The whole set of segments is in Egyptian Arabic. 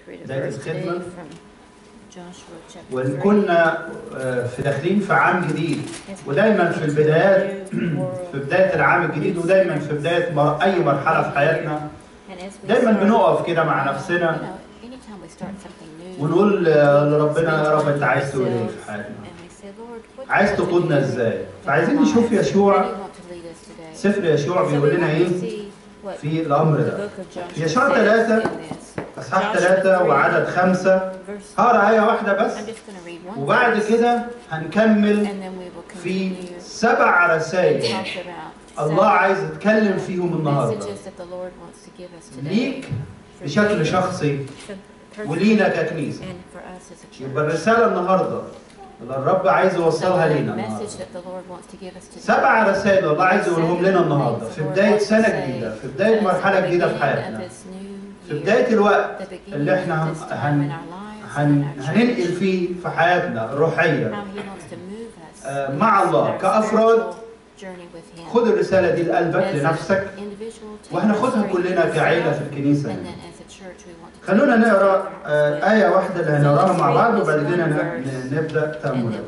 to read a بداية verse today الخدمة. from Joshua chapter وإن 3. كنا آه، في داخلين في عام جديد As we ودايما في البدايات new world, في بداية العام الجديد ودايما في بداية مر- أي مرحلة في حياتنا and as we دايما start, بنقف كده مع you نفسنا know, anytime we start something new, ونقول آه، لربنا يا رب أنت عايز تقول إيه في حياتنا and we say, Lord, what do you عايز want to تقودنا do إزاي in فعايزين our نشوف lives? How do يشوع you want to lead us today? سفر يشوع So we بيقول لنا want to إيه see what في الأمر the ده book of Joshua في يشوع says ثلاثة in this. أصحاح ثلاثة وعدد خمسة Verse- هقرا آية واحدة بس I'm just going to read one وبعد verse, كده هنكمل and then we will في continue سبع and رسائل talk about الله seven عايز يتكلم فيهم النهارده messages that the Lord wants to give us today ليك for بشكل you, شخصي for ولينا personally, ككنيسة and for us as a يبقى church. الرسالة النهارده اللي الرب عايز So يوصلها the لينا message النهارده that the Lord wants to give us today سبع رسائل الله عايز يقولهم لنا النهارده في بداية سنة جديدة في بداية مرحلة جديدة في حياتنا في بداية الوقت اللي احنا هن- هن- هن... هننقل فيه في حياتنا الروحية آه، مع الله كأفراد. خد الرسالة دي لقلبك لنفسك وهناخدها كلنا كعيلة في الكنيسة يعني. خلونا نقرا آه، آية واحدة اللي هنقراها مع بعض وبعد كده ن- ن- نبدأ تأملاتنا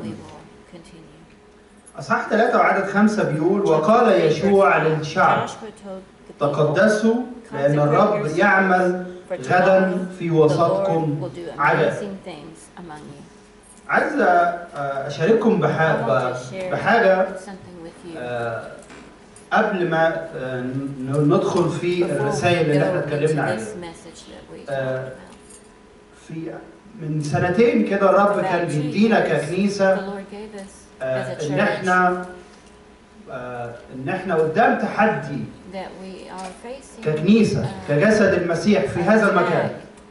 أصحاح ثلاثة وعدد خمسة بيقول وقال يشوع للشعب تقدسوا لأن الرب يعمل غدا في وسطكم عجب عايز آه، أشارككم بح- ب- بحاجة آه، قبل ما آه، ن- ندخل في الرسائل اللي احنا اتكلمنا عليها آه، في من سنتين كده الرب كان بيدينا ككنيسة آه، ان احنا آه، ان احنا قدام تحدي ككنيسة كجسد المسيح في هذا المكان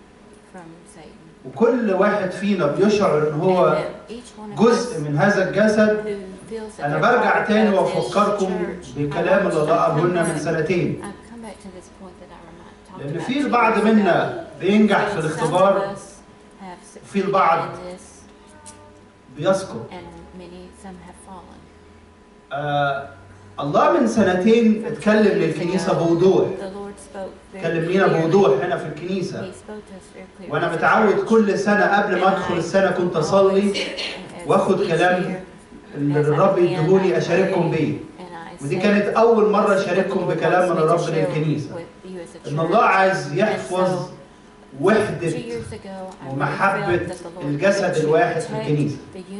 وكل واحد فينا بيشعر ان هو جزء من هذا الجسد انا برجع تاني وافكركم بكلام اللي الله قاله لنا من سنتين لان في البعض منا بينجح في الاختبار وفي البعض بيسقط آه الله من سنتين اتكلم للكنيسة بوضوح اتكلم لينا بوضوح هنا في الكنيسة وانا متعود كل سنة قبل ما ادخل السنة كنت اصلي واخد كلام اللي الرب يديهولي اشارككم بيه ودي كانت اول مرة اشارككم بكلام من الرب للكنيسة ان الله عايز يحفظ وحدة ومحبة الجسد الواحد في الكنيسة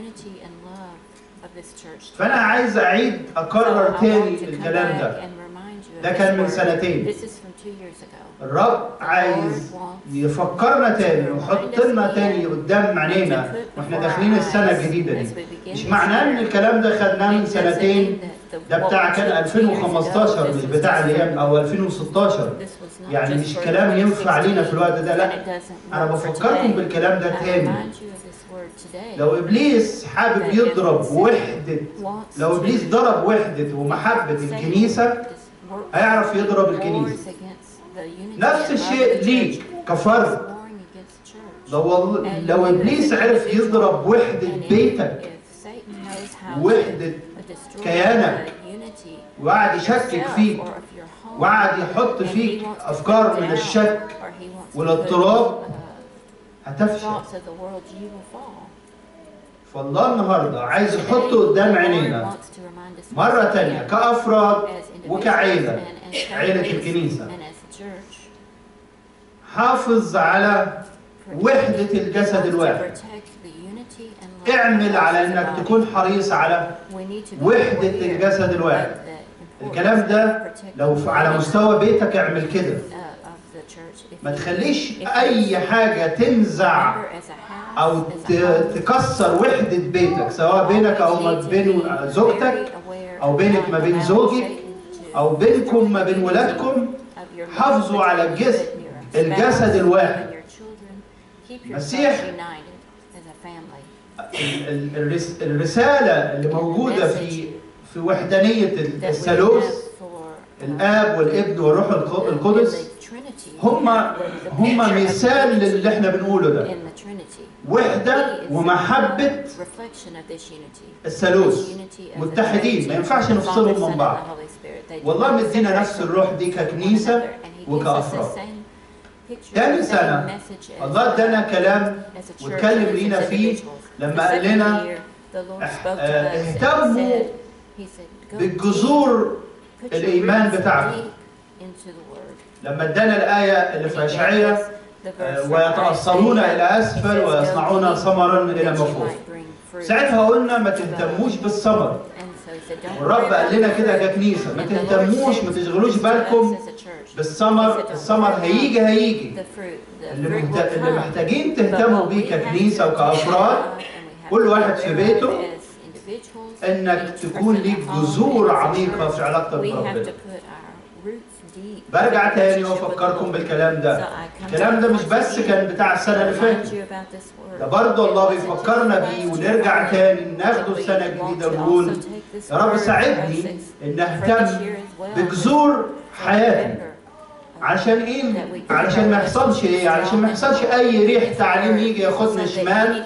فانا عايز اعيد اكرر تاني الكلام ده ده كان من سنتين الرب عايز يفكرنا تاني ويحط لنا تاني قدام عينينا واحنا داخلين السنه الجديده دي مش معناه ان الكلام ده خدناه من سنتين ده بتاع كان 2015 مش بتاع الايام او 2016 يعني مش كلام ينفع لينا في الوقت ده لا انا بفكركم بالكلام ده تاني لو ابليس حابب يضرب وحده لو ابليس ضرب وحده ومحبه الكنيسه هيعرف يضرب الكنيسه نفس الشيء ليك كفرد لو لو ابليس عرف يضرب وحده بيتك وحده كيانك وقعد يشكك فيك وقعد يحط فيك افكار من الشك والاضطراب هتفشل فالله النهارده عايز يحط قدام عينينا مرة تانية كأفراد وكعيلة عيلة الكنيسة حافظ على وحدة الجسد الواحد اعمل على انك تكون حريص على وحدة الجسد الواحد الكلام ده لو على مستوى بيتك اعمل كده ما تخليش اي حاجة تنزع او تكسر وحدة بيتك سواء بينك او ما بين زوجتك او بينك ما بين زوجك او بينكم ما بين ولادكم حافظوا على الجسد الجسد الواحد مسيح الرسالة اللي موجودة في في وحدانية الثالوث الآب والابن والروح القدس هم هم مثال للي احنا بنقوله ده وحدة ومحبة الثالوث متحدين ما ينفعش نفصلهم من بعض والله مدينا نفس الروح دي ككنيسة وكأفراد تاني سنة الله ادانا كلام واتكلم لينا فيه لما قال لنا اهتموا بالجذور الإيمان بتاعكم لما ادانا الآية اللي في أشعية ويتأصلون إلى أسفل ويصنعون ثمرا إلى مفوق ساعتها قلنا ما تهتموش بالثمر والرب قال لنا كده ككنيسه ما تهتموش ما تشغلوش بالكم بالثمر الثمر هيجي هيجي اللي, محت... اللي محتاجين تهتموا بيه ككنيسه وكافراد كل واحد في بيته انك تكون ليك جذور عميقه في علاقتك بربنا برجع تاني وافكركم بالكلام ده الكلام ده مش بس كان بتاع السنه اللي فاتت ده برضه الله بيفكرنا بيه ونرجع تاني ناخده السنه الجديده ونقول يا رب ساعدني ان اهتم بجذور حياتي عشان ايه؟ علشان ما يحصلش ايه؟ علشان ما يحصلش اي ريح تعليم يجي ياخدنا شمال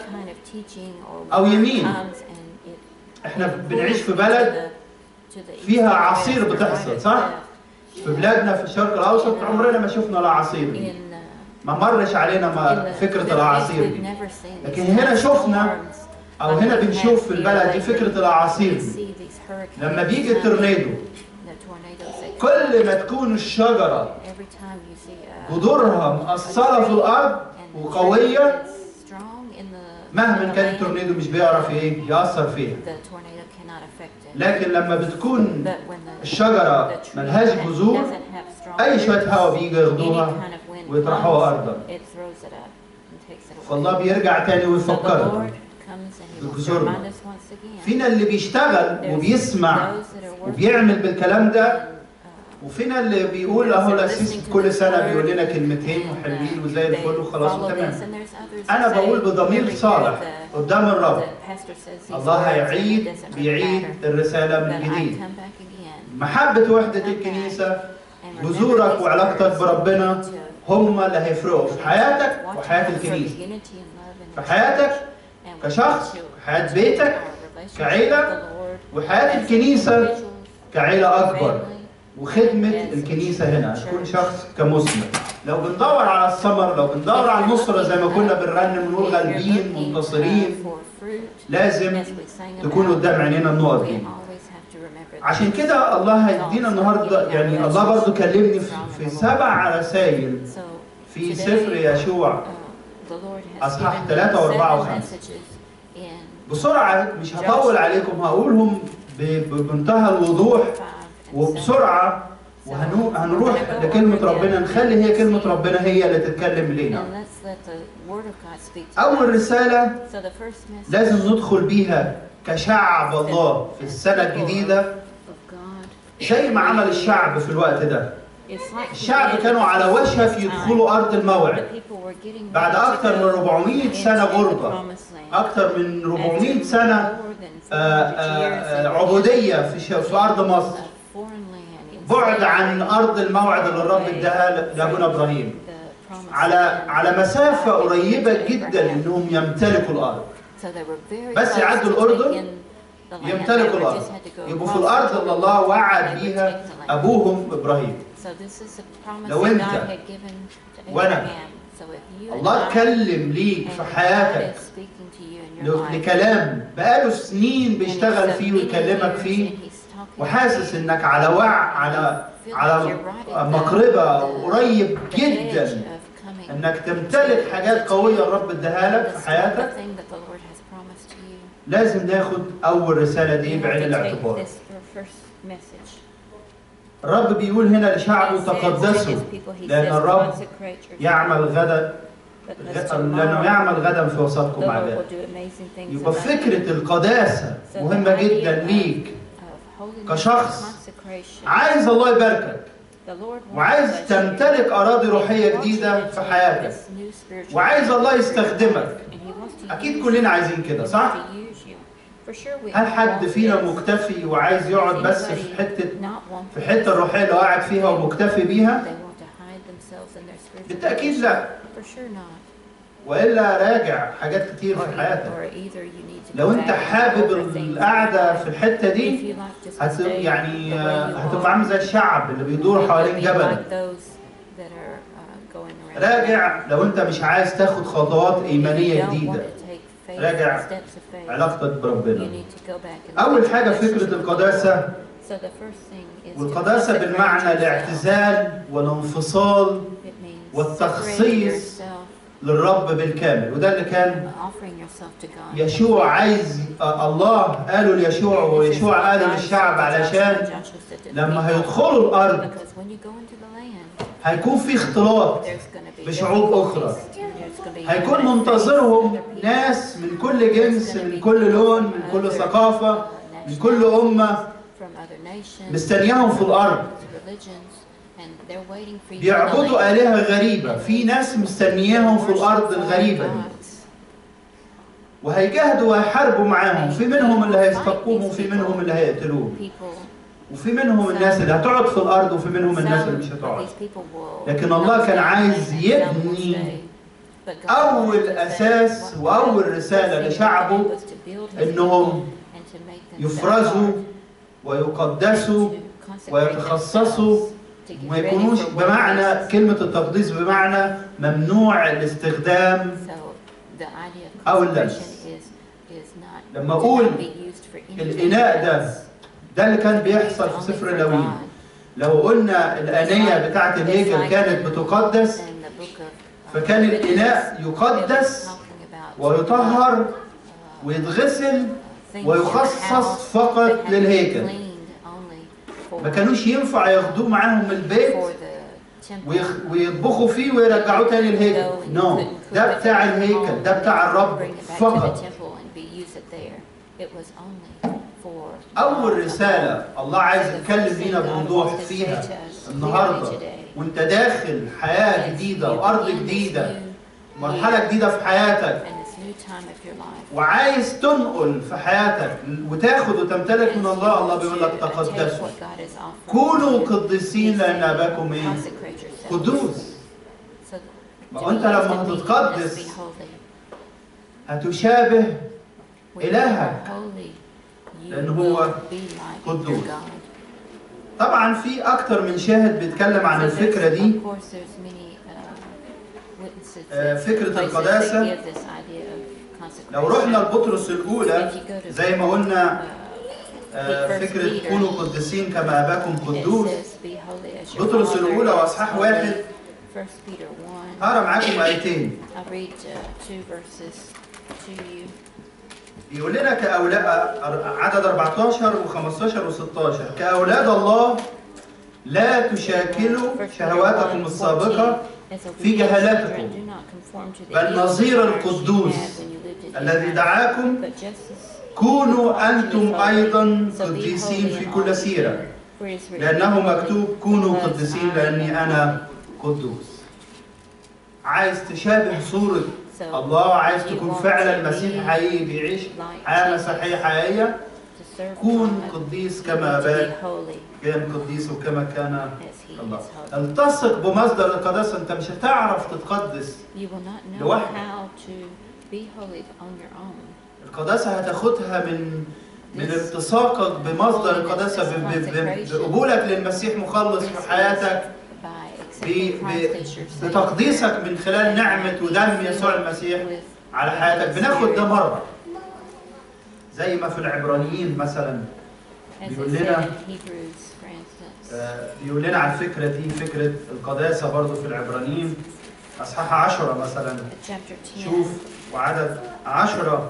او يمين احنا بنعيش في بلد فيها عصير بتحصل صح؟ في بلادنا في الشرق الاوسط عمرنا ما شفنا الاعاصير ما مرش علينا ما فكره الاعاصير دي لكن هنا شفنا او هنا بنشوف في البلد دي فكره الاعاصير دي لما بيجي التورنيدو كل ما تكون الشجره جذورها مأثره في الارض وقويه مهما كان التورنيدو مش بيعرف ايه يأثر فيها لكن لما بتكون الشجرة ملهاش جذور أي شوية هواء بيجي ياخدوها ويطرحوها أرضا فالله بيرجع تاني ويفكرنا بجذورنا فينا اللي بيشتغل وبيسمع وبيعمل بالكلام ده وفينا اللي بيقول اهو الاسيس كل سنه بيقول لنا كلمتين وحلوين وزي الفل وخلاص وتمام انا بقول بضمير صالح قدام الرب الله هيعيد بيعيد الرساله من جديد محبه وحده الكنيسه جذورك وعلاقتك بربنا هم اللي هيفرقوا في حياتك وحياه الكنيسه في حياتك كشخص حياه بيتك كعيله وحياه الكنيسه كعيله اكبر وخدمة الكنيسة هنا تكون شخص كمسلم لو بندور على الثمر لو بندور على النصرة زي ما كنا بنرنم نقول غالبين منتصرين لازم تكون قدام عينينا النقط دي عشان كده الله هيدينا النهارده يعني الله برضو كلمني في سبع رسائل في سفر يشوع اصحاح ثلاثة وأربعة وخمسة بسرعة مش هطول عليكم هقولهم بمنتهى الوضوح وبسرعه وهنروح لكلمة ربنا نخلي هي كلمة ربنا هي اللي تتكلم لينا. أول رسالة لازم ندخل بيها كشعب الله في السنة الجديدة زي ما عمل الشعب في الوقت ده. الشعب كانوا على وشك يدخلوا أرض الموعد بعد أكثر من 400 سنة غربة أكثر من 400 سنة عبودية في أرض مصر بعد عن ارض الموعد اللي الرب اداها لابونا ابراهيم على على مسافه قريبه جدا انهم يمتلكوا الارض بس يعدوا الاردن يمتلكوا الارض يبقوا في الارض اللي الله وعد بيها ابوهم ابراهيم لو انت وانا الله اتكلم ليك في حياتك لكلام بقاله سنين بيشتغل فيه ويكلمك فيه وحاسس انك على وع على على مقربه قريب جدا انك تمتلك حاجات قويه الرب اداها لك في حياتك لازم ناخد اول رساله دي بعين الاعتبار الرب بيقول هنا لشعبه تقدسوا لان الرب يعمل غدا لانه يعمل غدا في وسطكم عذاب يبقى فكره القداسه مهمه جدا ليك كشخص عايز الله يباركك وعايز تمتلك أراضي روحية جديدة في حياتك وعايز الله يستخدمك أكيد كلنا عايزين كده صح؟ هل حد فينا مكتفي وعايز يقعد بس في حتة في الحتة الروحية اللي قاعد فيها ومكتفي بيها؟ بالتأكيد لا والا راجع حاجات كتير في حياتك لو انت حابب القعده في الحته دي هت يعني هتبقى عامل زي الشعب اللي بيدور حوالين جبل راجع لو انت مش عايز تاخد خطوات ايمانيه جديده راجع علاقتك بربنا اول حاجه فكره القداسه والقداسه بالمعنى الاعتزال والانفصال والتخصيص للرب بالكامل وده اللي كان يشوع عايز الله قالوا ليشوع ويشوع قالوا للشعب علشان لما هيدخلوا الارض هيكون في اختلاط بشعوب اخرى هيكون منتظرهم ناس من كل جنس من كل لون من كل ثقافه من كل امه مستنياهم في الارض بيعبدوا آلهة غريبة في ناس مستنياهم في الأرض الغريبة دي وهيجاهدوا وهيحاربوا معاهم في منهم اللي هيستقوهم وفي منهم اللي هيقتلوهم وفي منهم الناس اللي هتقعد في الأرض وفي منهم الناس اللي مش هتقعد لكن الله كان عايز يبني أول أساس وأول رسالة لشعبه إنهم يفرزوا ويقدسوا ويتخصصوا ما يكونوش بمعنى كلمة التقديس بمعنى ممنوع الاستخدام أو اللمس لما أقول الإناء ده ده اللي كان بيحصل في سفر اللاويين لو قلنا الآنية بتاعة الهيكل كانت بتقدس فكان الإناء يقدس ويطهر ويتغسل ويخصص فقط للهيكل ما كانوش ينفع ياخدوه معاهم البيت ويطبخوا فيه ويرجعوه تاني الهيكل نو no. ده بتاع الهيكل ده بتاع الرب فقط أول رسالة الله عايز يتكلم لينا بوضوح فيها النهاردة وانت داخل حياة جديدة وأرض جديدة مرحلة جديدة في حياتك وعايز تنقل في حياتك وتاخد وتمتلك من الله الله بيقول لك تقدسوا كونوا قديسين لان اباكم ايه؟ قدوس ما انت لما هتتقدس هتشابه الهك لان هو قدوس طبعا في اكتر من شاهد بيتكلم عن الفكره دي فكره القداسه لو رحنا لبطرس الأولى زي ما قلنا فكرة كونوا قديسين كما أباكم قدوس بطرس الأولى وأصحاح واحد هقرا معاكم آيتين يقول لنا كأولاد عدد 14 و15 و16 كأولاد الله لا تشاكلوا شهواتكم السابقة في جهالتكم بل نظير القدوس الذي دعاكم كونوا أنتم أيضا قديسين في كل سيرة لأنه مكتوب كونوا قديسين لأني أنا قدوس عايز تشابه صورة الله عايز تكون فعلا مسيح حقيقي بيعيش حياة مسيحية حقيقية كون قديس كما أباك كان قديس وكما كان الله التصق بمصدر القداسة أنت مش هتعرف تتقدس لوحدك القداسة هتاخدها من من التصاقك بمصدر القداسة بقبولك للمسيح مخلص في حياتك بتقديسك من خلال نعمة ودم يسوع المسيح على حياتك بناخد ده مرة زي ما في العبرانيين مثلا بيقول لنا بيقول لنا على الفكرة دي فكرة القداسة برضو في العبرانيين أصحاح عشرة مثلا شوف وعدد عشرة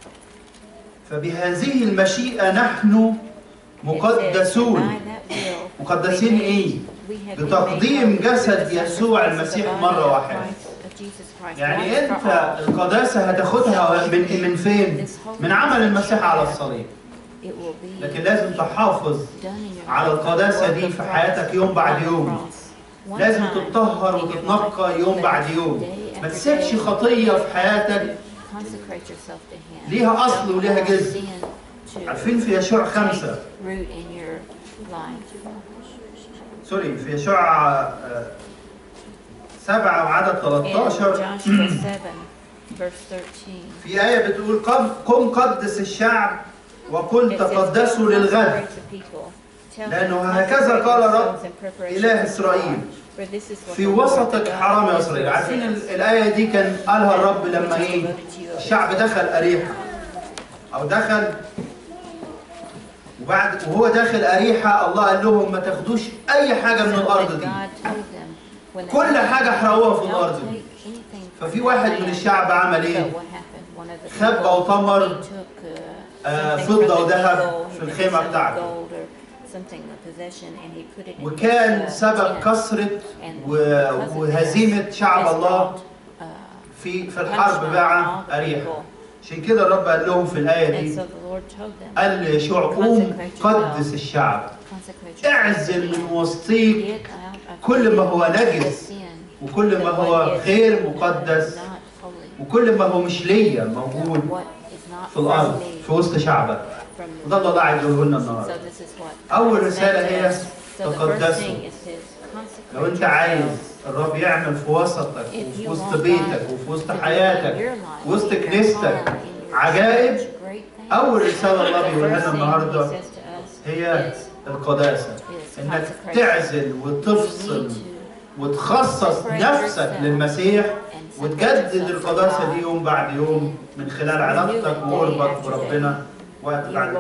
فبهذه المشيئة نحن مقدسون مقدسين ايه؟ بتقديم جسد يسوع المسيح مرة واحدة يعني انت القداسة هتاخدها من من فين؟ من عمل المسيح على الصليب لكن لازم تحافظ على القداسة دي في حياتك يوم بعد يوم لازم تتطهر وتتنقى يوم بعد يوم ما تسيبش خطية في حياتك ليها أصل وليها جذر عارفين في يشوع خمسة سوري في يشوع سبعة وعدد 13 في آية بتقول قم قدس الشعب وقل تقدسوا للغد لأنه هكذا قال رب إله إسرائيل في وسطك حرام يا إسرائيل عارفين الآية دي كان قالها الرب لما إيه الشعب دخل أريحة أو دخل وبعد وهو داخل أريحة الله قال لهم ما تاخدوش أي حاجة من الأرض دي كل حاجة احرقوها في الأرض دي ففي واحد من الشعب عمل إيه؟ خبى وطمر آه فضة وذهب في الخيمة بتاعته وكان سبب كثرة وهزيمة شعب الله في في الحرب مع أريحة عشان كده الرب قال لهم في الآية دي قال ليشوع قوم قدس الشعب اعزل من وسطيك كل ما هو نجس وكل ما هو غير مقدس وكل ما هو مش ليا موجود في الأرض في وسط شعبك وده اللي الله عايز يقوله لنا النهارده أول رسالة هي تقدسوا لو أنت عايز الرب يعمل في وسطك وفي وسط بيتك وفي وسط حياتك وسط كنيستك عجائب أول رسالة الله بيقولها لنا النهارده هي القداسة إنك تعزل وتفصل وتخصص نفسك للمسيح وتجدد القداسة دي يوم بعد يوم من خلال علاقتك وقربك بربنا وقت بعد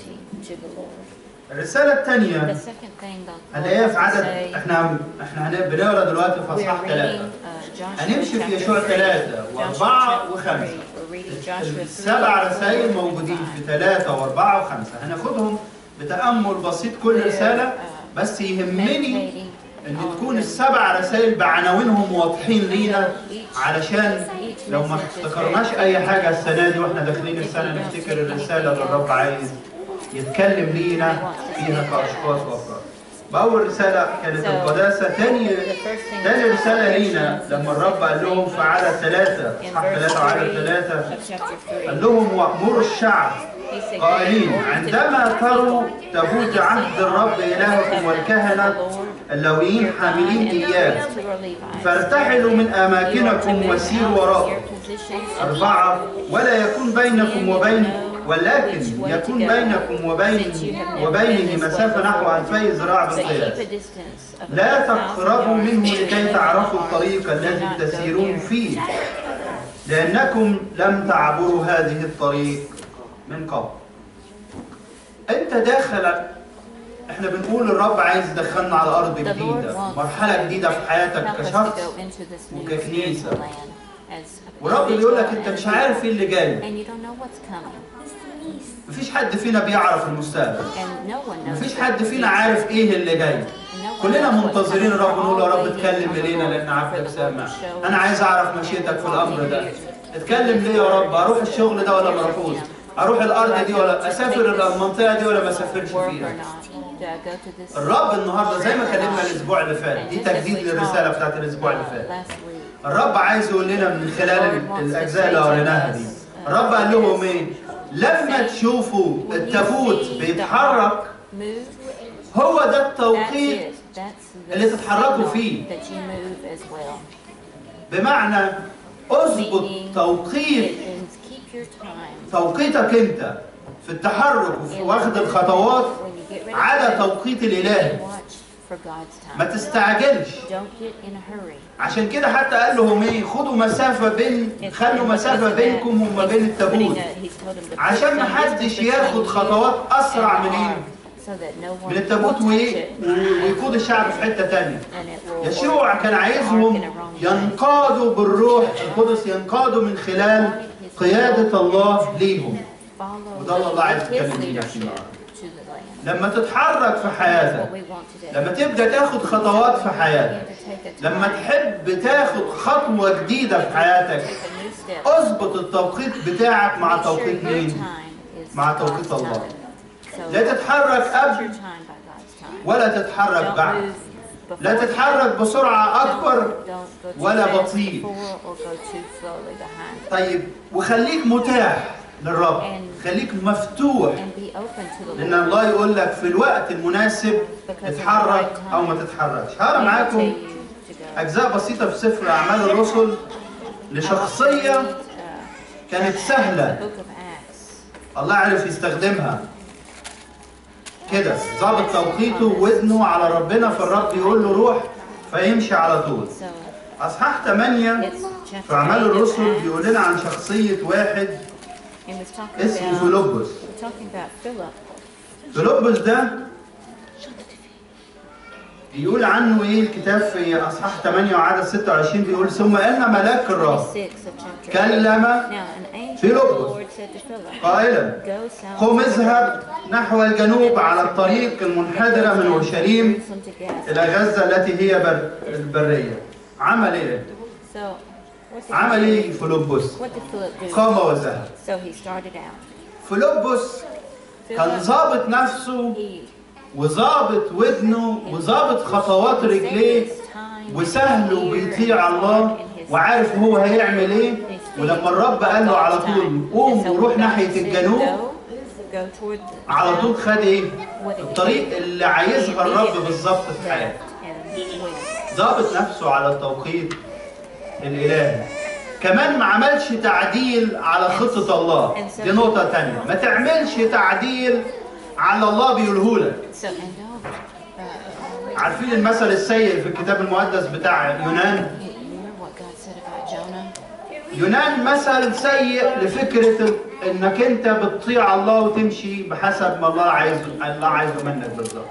الرسالة الثانية هنلاقيها في عدد احنا احنا بنقرا دلوقتي في اصحاح ثلاثة هنمشي في يشوع ثلاثة وأربعة وخمسة السبع رسائل موجودين في ثلاثة وأربعة وخمسة هناخدهم بتأمل بسيط كل رسالة بس يهمني ان تكون السبع رسائل بعناوينهم واضحين لينا علشان لو ما افتكرناش اي حاجه السنه دي واحنا داخلين السنه نفتكر الرساله اللي الرب عايز يتكلم لينا فيها كاشخاص وافراد. بأول رسالة كانت القداسة، تاني تاني رسالة لينا لما الرب قال لهم في عدد ثلاثة، إصحاح ثلاثة وعدد ثلاثة قال لهم وأمروا الشعب قائلين عندما تروا تابوت عهد الرب إلهكم والكهنة اللويين حاملين إياه فارتحلوا من أماكنكم وسيروا وراءه أربعة ولا يكون بينكم وبين ولكن يكون بينكم وبين وبينه مسافة نحو ألفي ذراع بالقياس لا تقربوا منه لكي تعرفوا الطريق الذي تسيرون فيه لأنكم لم تعبروا هذه الطريق من قبل أنت داخل احنا بنقول الرب عايز يدخلنا على ارض جديده مرحله جديده في حياتك كشخص وككنيسه ورب بيقول لك انت مش عارف ايه اللي جاي مفيش حد فينا بيعرف المستقبل مفيش حد فينا عارف ايه اللي جاي كلنا منتظرين الرب نقول يا رب اتكلم الينا لان عبدك سامع انا عايز اعرف مشيتك في الامر ده اتكلم ليه يا رب اروح الشغل ده ولا ما اروحوش اروح الارض دي ولا اسافر المنطقه دي ولا ما اسافرش فيها الرب النهارده زي ما كلمنا الاسبوع اللي فات دي تجديد للرساله بتاعت الاسبوع اللي فات الرب عايز يقول لنا من خلال الاجزاء اللي قريناها دي الرب قال لهم ايه لما تشوفوا التابوت بيتحرك هو ده التوقيت اللي تتحركوا فيه بمعنى اظبط توقيت توقيتك انت في التحرك وفي واخد الخطوات على توقيت الالهي ما تستعجلش عشان كده حتى قال لهم ايه خدوا مسافه بين خلوا مسافه بينكم وما بين التابوت عشان ما حدش ياخد خطوات اسرع من ايه من التابوت ويقود الشعب في حته ثانيه يشوع كان عايزهم ينقادوا بالروح القدس ينقادوا من خلال قياده الله ليهم وده اللي الله عايز يتكلم فيه لما تتحرك في حياتك لما تبدا تاخد خطوات في حياتك لما تحب تاخد خطوه جديده في حياتك اظبط التوقيت بتاعك مع توقيت مين مع توقيت الله لا تتحرك قبل ولا تتحرك بعد لا تتحرك بسرعة أكبر ولا بطيء طيب وخليك متاح للرب خليك مفتوح لأن الله يقول لك في الوقت المناسب اتحرك أو ما تتحركش هقرا معاكم أجزاء بسيطة في سفر أعمال الرسل لشخصية كانت سهلة الله عرف يستخدمها كده ظابط توقيته وزنه على ربنا فالرب يقول له روح فيمشي على طول So اصحاح 8 it's chapter في اعمال 8 of الرسل Acts. بيقول لنا عن شخصيه واحد He was talking اسمه about, فيلبس we're talking about Philip. فيلبس ده بيقول عنه ايه الكتاب في اصحاح 8 وعدد 26 بيقول ثم ان ملاك الرب 26 of chapter 8. كلم Now an angel of Philip. the Lord said to Philip, قائلا Go south قم اذهب نحو الجنوب على الطريق المنحدرة من اورشليم Jerusalem to Gaza. الى غزة التي هي بر البرية عمل ايه؟ So what did, عمل he ايه do? فيلبس؟ what did Philip do? قام وذهب So he started out. فيلبس كان Philip, ظابط نفسه he وظابط ودنه وظابط خطوات رجليه وسهل وبيطيع الله وعارف هو هيعمل ايه ولما الرب قال له على طول قوم وروح ناحيه الجنوب على طول خد ايه؟ الطريق اللي عايزها الرب بالظبط في حياته ظابط نفسه على التوقيت الالهي كمان ما عملش تعديل على خطه الله دي نقطه تانية ما تعملش تعديل على الله بيقوله لك So, and don't, uh, عارفين المثل السيء في الكتاب المقدس بتاع يونان you you remember what God said about Jonah? يونان مثل سيء لفكرة انك انت بتطيع الله وتمشي بحسب ما الله عايزه الله عايزه منك بالظبط.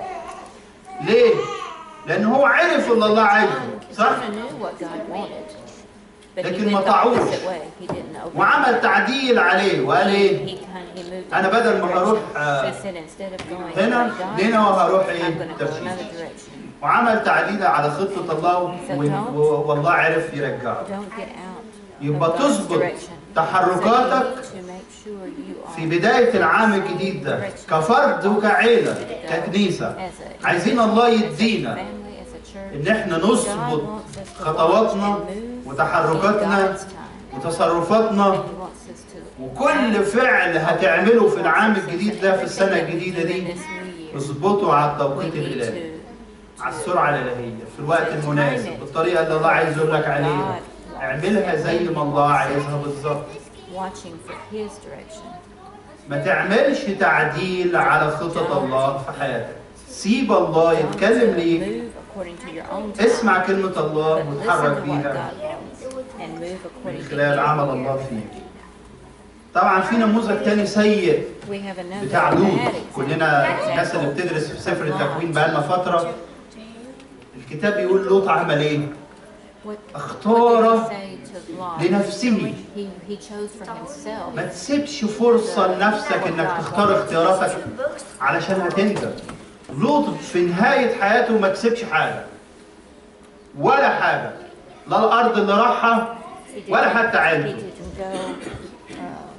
ليه؟ لأن هو عرف اللي الله عايزه صح؟ Jonah knew what God wanted. But he لكن went ما the طاعوش. opposite way. He didn't obey. وعمل تعديل عليه وقال ايه؟ He kind he moved أنا in بدل another ما هروح، direction. آه، So he said instead of going هنا، the way God هنا وهروح wants, إيه؟ I'm going to go ترشيش. another direction. وعمل تعديل على خطة الله و- و- والله عرف يرجعه. Don't get out يبقى of God's تظبط direction. تحركاتك So you need to make sure you are في بداية العام الجديد ده كفرد وكعيلة ككنيسة as a عايزين الله as a يدينا family, as a church, إن إحنا نظبط God wants us to خطواتنا watch and move وتحركاتنا in God's time. وتصرفاتنا And he wants us to وكل فعل هتعمله في العام الجديد ده في السنة الجديدة دي اظبطه على التوقيت الإلهي على السرعة الإلهية في الوقت المناسب بالطريقة اللي الله عايز يقول لك عليها اعملها زي ما الله عايزها بالظبط watching for his direction. ما تعملش تعديل على خطط الله في حياتك سيب الله يتكلم ليك Move according to your own time. اسمع كلمة الله But listen وتحرك to what بيها God wants and move according من to خلال His عمل will. الله فيك طبعا في نموذج تاني سيء We have another بتاع لوط bad example. كلنا الناس اللي بتدرس في سفر التكوين بقالنا فترة الكتاب بيقول لوط عمل ايه؟ What, اختار what did he say to Lot? لنفسه He, he chose for himself. ما تسيبش فرصة لنفسك انك تختار اختياراتك علشان هتندم لوط في نهاية حياته ما كسبش حاجة ولا حاجة لا الأرض اللي راحها He didn't- ولا حتى He عيلته didn't go. Uh,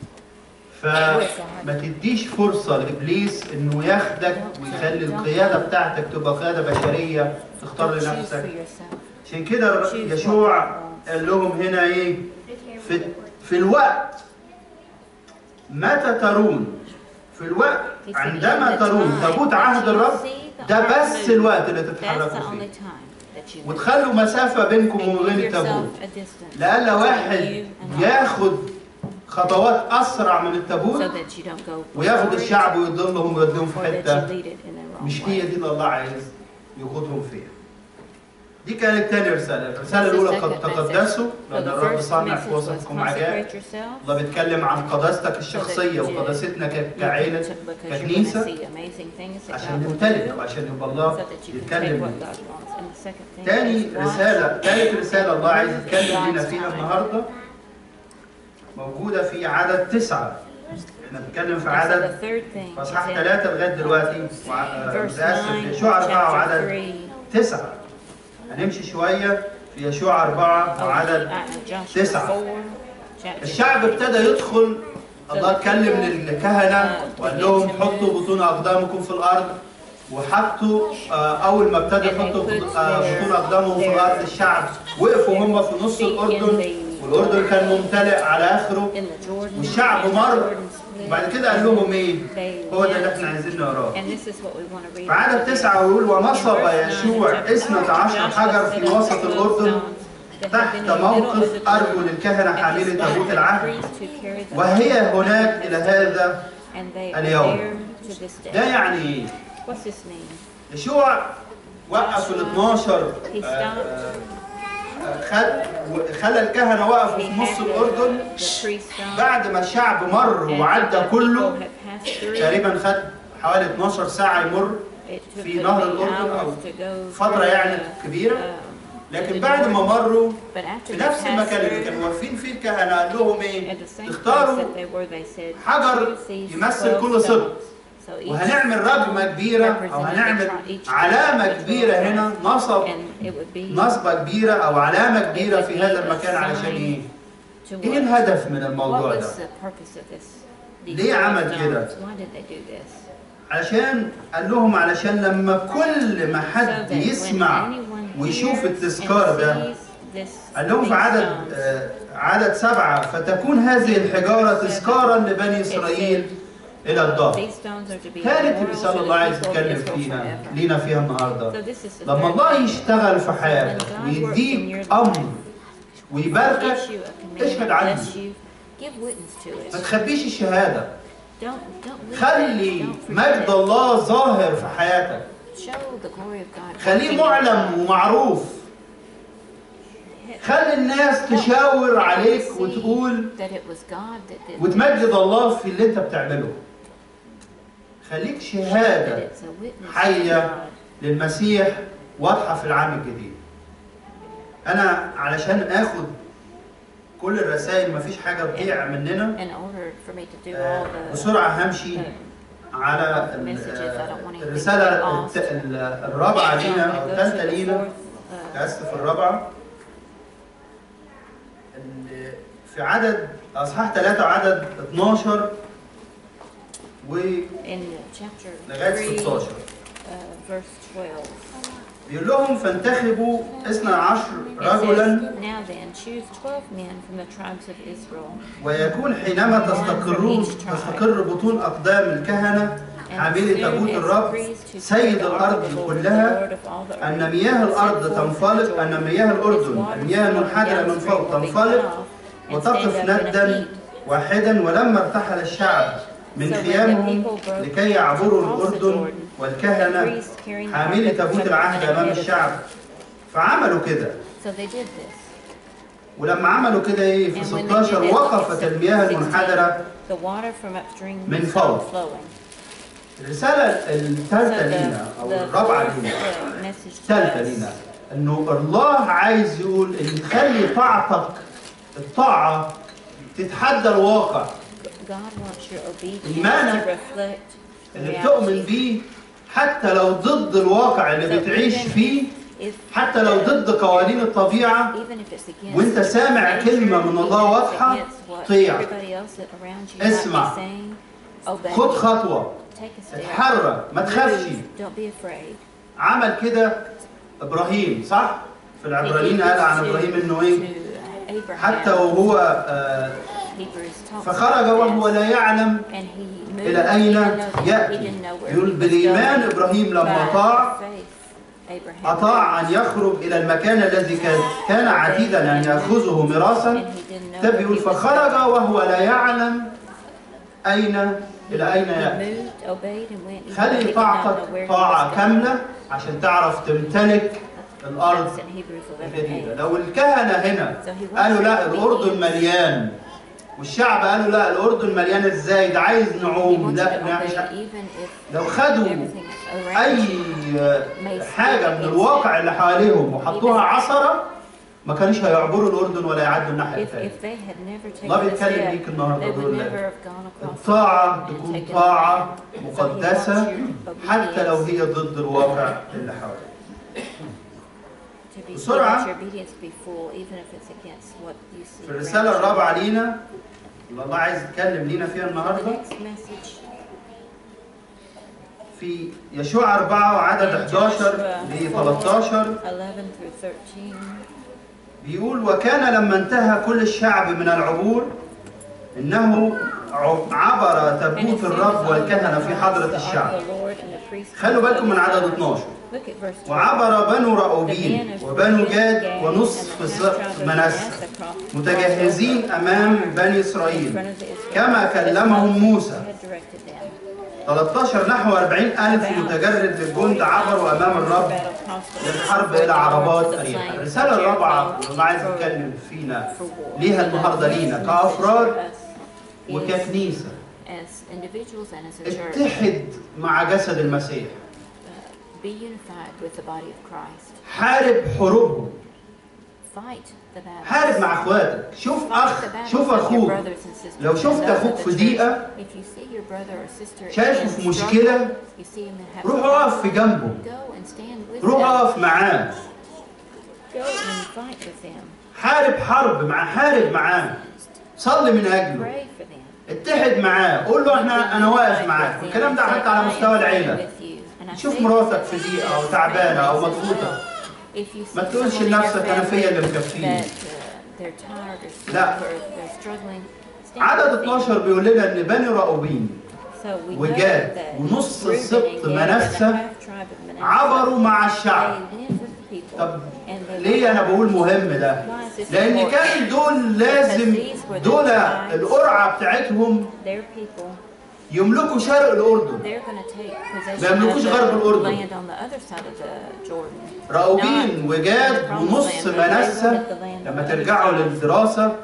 فما تديش فرصة لإبليس إنه ياخدك ويخلي القيادة بتاعتك تبقى قيادة بشرية تختار choose for لنفسك yourself. عشان كده يشوع قال لهم هنا إيه في, في الوقت متى ترون في الوقت He said, عندما "In the ترون time تابوت that عهد you الرب see the ده ark بس move, الوقت اللي That's the تتحركوا only فيه time that you move. وتخلوا مسافة بينكم And وبين give التابوت yourself a distance لألا between واحد you and God, ياخد خطوات أسرع من so التابوت that you don't go وياخد forward الشعب ويضلهم ويوديهم في or that you حتة lead it in the wrong مش way. هي دي اللي الله عايز يقودهم فيها. دي كانت تاني رسالة، الرسالة That's the الأولى second قد تقدسوا So لأن the الرب first صانع message في was وسطكم عجائب. consecrate yourself الله بيتكلم عن قداستك الشخصية so that you- وقداستنا ك- you كعيلة can- because you're gonna ككنيسة see amazing things that عشان God will نمتلك do وعشان يبقى so الله that you can take يتكلم what لينا. God wants. And the second thing تاني is watch رسالة، تالت رسالة الله عايز Move يتكلم God's لينا فيها time. النهاردة موجودة في عدد تسعة. احنا بنتكلم في And so عدد the third thing في is اصحاح in ثلاثة لغاية دلوقتي وع- آه، verse متأسف 9 في of يشوع أربعة chapter وعدد 3 تسعة هنمشي شوية في يشوع أربعة of وعدد uh, Joshua تسعة. 4 chapter الشعب ابتدى يدخل الله اتكلم للكهنة وقال لهم حطوا بطون أقدامكم في الأرض وحطوا آه، أول ما ابتدى يحطوا بط- آه، بطون أقدامهم في الأرض الشعب وقفوا هم في نص الأردن والأردن كان ممتلئ على آخره in the Jordan والشعب and the مر Jordan split. وبعد كده قال لهم إيه؟ They هو ده اللي went, احنا عايزين نقراه and this is what we want to read. في عدد تسعة يقول ونصب يشوع اثنة عشر حجر في وسط الأردن تحت موقف أرجل الكهنة حاملي تابوت العهد وهي هناك إلى هذا اليوم. اليوم ده يعني إيه؟ What's this mean? يشوع وقف ال 12 He آه، stopped. آه، خد خلى الكهنه وقفوا He في نص had الاردن the priest stopped. بعد ما الشعب مر and وعدى the كله people had passed through. تقريبا خد حوالي 12 ساعه يمر It took في them نهر eight الأردن أو hours to go فتره through يعني the, كبيره um, لكن بعد ما مروا but after في they نفس passed المكان اللي through, كانوا واقفين فيه الكهنه قال لهم at ايه؟ the same place اختاروا that they were, they said, حجر "Choose these يمثل 12 كل سبط. stones." So each وهنعمل رجمه كبيره او هنعمل علامه كبيره هنا نصب and it would be نصبه كبيره او علامه كبيره في هذا المكان علشان ايه؟ to ايه what? الهدف من What الموضوع was ده؟ the purpose of this? These ليه 12 عمل كده؟ stones? Why did they do this? علشان قال لهم علشان لما كل ما So حد that يسمع when anyone ويشوف hears التذكار and ده sees this- قال لهم في these عدد stones, آه، عدد سبعة فتكون هذه الحجارة تذكارا لبني it إسرائيل said, إلى الدهر "These stones are to be ثالث memorials رسالة to الله the عايز people of يتكلم Israel فيها forever." لينا فيها النهاردة So this is the لما third الله thing. يشتغل في When حياتك God works in ويديك your أمر life, ويباركك gives you a command, اشهد عنه. bless you, give witness to ما it. تخبيش الشهادة Don't don't leave خلي it. Don't forget مجد it. الله ظاهر في حياتك Show the glory of God. خليه working in your معلم life. ومعروف خلي الناس تشاور عليك See وتقول that it was God that did وتمجد الله في اللي انت بتعمله خليك that شهادة it's a witness to حية God. للمسيح واضحة في العام الجديد أنا علشان آخد كل الرسائل مفيش حاجة تضيع مننا In order for me to do آه، all the بسرعة همشي uh, على ال- messages, I don't want anything to الرسالة get lost. الت- ال- الرابعة so I'm لينا gonna أو go الثالثة to the لينا fourth, uh, آسف الرابعة ال- في عدد أصحاح 3 عدد 12 و in chapter لغاية 3, 16 uh, verse 12. بيقول لهم فانتخبوا اثنا عشر It رجلا says, Now then, choose 12 men from the tribes of Israel, ويكون حينما تستقرون تستقر بطون أقدام الكهنة and عاملي soon تابوت as الرب priests to سيد carry the ark of الأرض the Lord, كلها the Lord of all the أن earth, مياه will الأرض send forth تنفلق the أن Jordan. مياه Its الأردن waters المياه flowing المنحدرة من downstream فوق will be تنفلق cut off and وتقف stand up in a ندا heap. واحدا ولما ارتحل الشعب من So when the خيامهم people broke لكي يعبروا across the الأردن Jordan, والكهنة the priests carrying the حاملي ark of the تابوت العهد covenant أمام ahead of الشعب them. فعملوا كده So they did this. ولما عملوا كده ايه في And when they 16 did it, وقفت it said, المياه 16, المنحدرة The water from upstream من stopped فوق. flowing. الرسالة So الثالثة لينا the, أو the الرابعة fourth لينا uh, message to الثالثة us لينا إنه الله عايز يقول إن تخلي طاعتك الطاعة تتحدى الواقع God wants your obedience إيمانك to reflect the اللي بتؤمن reality. بيه حتى لو ضد الواقع اللي So بتعيش even فيه If, حتى لو ضد قوانين الطبيعة even if it's against وانت سامع nature, كلمة من even الله if it's واضحة، against what طيع. everybody else around you might اسمع. be saying, obey. خد خطوة Take a step. اتحرك ما تخافش Move. Don't be afraid. عمل كده إبراهيم صح؟ في العبرانيين قال عن إبراهيم إنه إيه؟ To Abraham, حتى وهو آه، Hebrews talks فخرج about وهو this. لا يعلم And he moved, إلى he أين didn't know that- he يأتي didn't know where يقول he was بالإيمان going. إبراهيم لما By طاع faith, Abraham أطاع أن يخرج إلى المكان الذي كان كان عتيدا أن يأخذه ميراثا and he didn't know ده where بيقول he was فخرج going. وهو لا يعلم أين إلى أين He يأتي moved, obeyed, and went. even though he خلي did not طاعتك know where he طاعة was going. كاملة عشان تعرف تمتلك الأرض That's in Hebrews 11, الجديدة 8. لو الكهنة هنا So he wants قالوا لا your الأردن obedience. مليان والشعب قالوا لا الأردن مليان إزاي ده عايز He نعوم wants you لا to لا، مش obey ع- even if لو خدوا everything around أي you حاجة من الواقع اللي حواليهم وحطوها عصرة ما كانوش هيعبروا الأردن ولا يعدوا الناحية if, الثانية if they had never taken الله a بيتكلم step, ليك النهارده they would بيقول never لك have gone across الطاعة and تكون taken طاعة the land. مقدسة So he wants your حتى لو obedience هي ضد الواقع اللي حواليك to be, he بسرعة. wants your obedience to be full, even if it's against what you see في الرسالة around you. الرابعة لينا اللي الله عايز يتكلم لينا فيها The النهارده next message في يشوع 4 وعدد in 11 ل 13 11 through 13. بيقول وكان لما انتهى كل الشعب من العبور انه عبر تابوت الرب والكهنه في حضره الشعب خلوا بالكم من عدد 12 وعبر بنو رأوبين وبنو جاد ونصف منسى متجهزين امام بني اسرائيل كما كلمهم موسى 13 نحو 40 ألف متجرد للجند عبروا أمام الرب للحرب إلى عربات أريحة الرسالة الرابعة اللي أنا عايز أتكلم فينا ليها النهاردة لينا كأفراد وككنيسة اتحد مع جسد المسيح حارب حروبهم حارب مع اخواتك شوف اخ شوف اخوك لو شفت اخوك في ضيقه شايفه في مشكله روح اقف في جنبه روح اقف معاه حارب حرب مع حارب معاه صلي من اجله اتحد معاه قول له احنا انا واقف معاك الكلام ده حتى على مستوى العيله شوف مراتك في ضيقه او تعبانه او مضغوطه ما تقولش لنفسك انا فيا اللي مكفيني لا عدد 12 بيقول لنا ان بني راؤوبين وجاد ونص السبط منسى عبروا مع الشعب طب ليه انا بقول مهم ده؟ لان كان دول لازم دول القرعه بتاعتهم يملكوا شرق الاردن ما يملكوش غرب الاردن راؤوبين وجاد ونص منسى لما ترجعوا للدراسه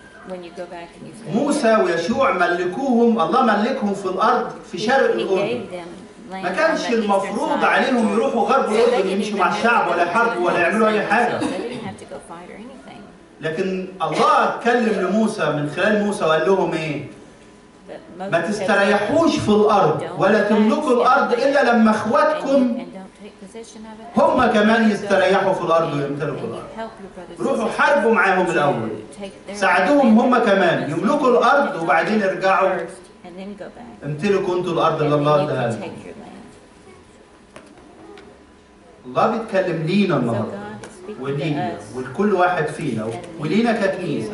موسى ويشوع ملكوهم الله ملكهم في الارض في شرق الاردن ما كانش المفروض عليهم يروحوا غرب الاردن يمشوا مع الشعب ولا يحاربوا ولا يعملوا اي حاجه لكن الله اتكلم لموسى من خلال موسى وقال لهم ايه ما تستريحوش في الارض ولا تملكوا الارض الا لما اخواتكم هم كمان يستريحوا في الارض ويمتلكوا الارض روحوا حاربوا معاهم الاول ساعدوهم هم كمان يملكوا الارض وبعدين ارجعوا امتلكوا انتوا الارض اللي الله اداها لكم الله بيتكلم لينا النهارده ولينا ولكل واحد فينا ولينا ككنيسه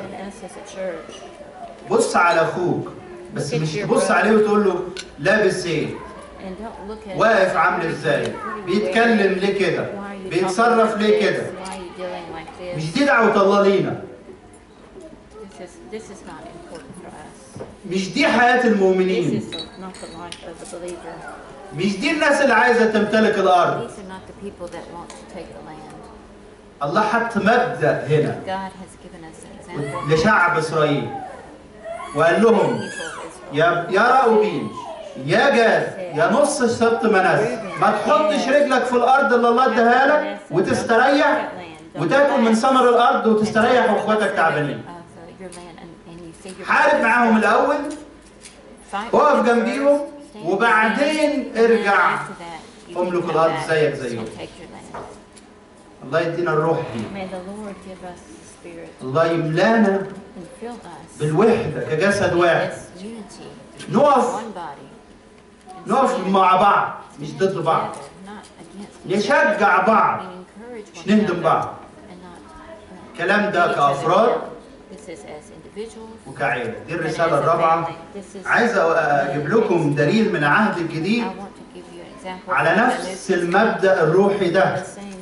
بص على اخوك بس مش تبص عليه وتقول له لابس ايه واقف عامل ازاي بيتكلم ليه كده بيتصرف ليه كده مش دي دعوة الله لينا مش دي حياة المؤمنين مش دي الناس اللي عايزة تمتلك الأرض الله حط مبدأ هنا لشعب إسرائيل وقال لهم يا يا راؤوبين يا جاد يا نص السبت منس ما تحطش رجلك في الارض اللي الله اداها لك وتستريح وتاكل من ثمر الارض وتستريح واخواتك تعبانين حارب معاهم الاول وقف جنبيهم وبعدين ارجع املك الارض زيك زيهم الله يدينا الروح دي الله يملانا بالوحدة كجسد واحد نقف نقف مع بعض مش ضد بعض نشجع بعض مش نهدم بعض الكلام ده كأفراد وكعيلة دي الرسالة الرابعة عايز أجيب لكم دليل من العهد الجديد على نفس المبدأ الروحي ده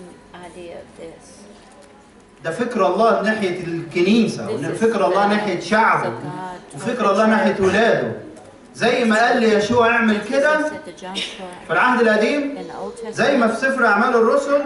ده فكر الله ناحية الكنيسة وفكر الله ناحية شعبه وفكر الله ناحية ولاده زي ما قال لي يشوع اعمل كده في العهد القديم زي ما في سفر أعمال الرسل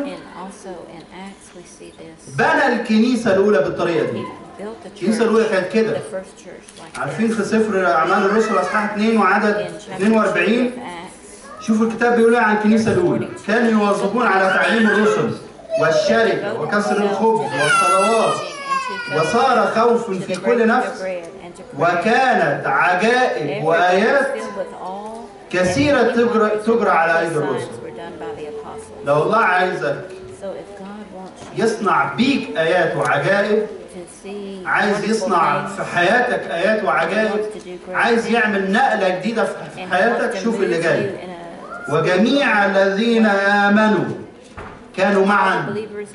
بنى الكنيسة الأولى بالطريقة دي الكنيسة الأولى كانت كده عارفين في سفر أعمال الرسل أصحاح 2 وعدد 42 شوفوا الكتاب بيقول ايه عن الكنيسة الأولى كانوا يواظبون على تعليم الرسل والشركة وكسر الخبز والصلوات وصار خوف في كل نفس وكانت عجائب وآيات كثيرة تجرى, تجرى على أيدي الرسل لو الله عايزك يصنع بيك آيات وعجائب عايز يصنع في حياتك آيات وعجائب عايز يعمل نقلة جديدة في حياتك شوف اللي جاي وجميع الذين آمنوا كانوا معا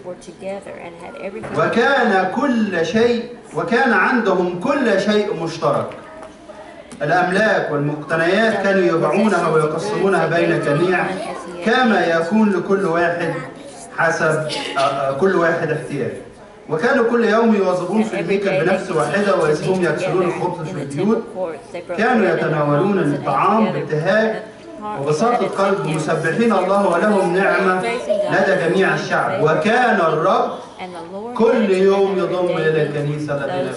وكان كل شيء وكان عندهم كل شيء مشترك الأملاك والمقتنيات كانوا يبيعونها ويقسمونها بين الجميع كما يكون لكل واحد حسب كل واحد احتياج وكانوا كل يوم يواظبون في الهيكل بنفس واحدة وإذ هم يكسرون الخبز في البيوت كانوا يتناولون الطعام بابتهاج وبساطة قلب مسبحين الله ولهم نعمة لدى جميع الشعب وكان الرب كل يوم يضم إلى الكنيسة الذين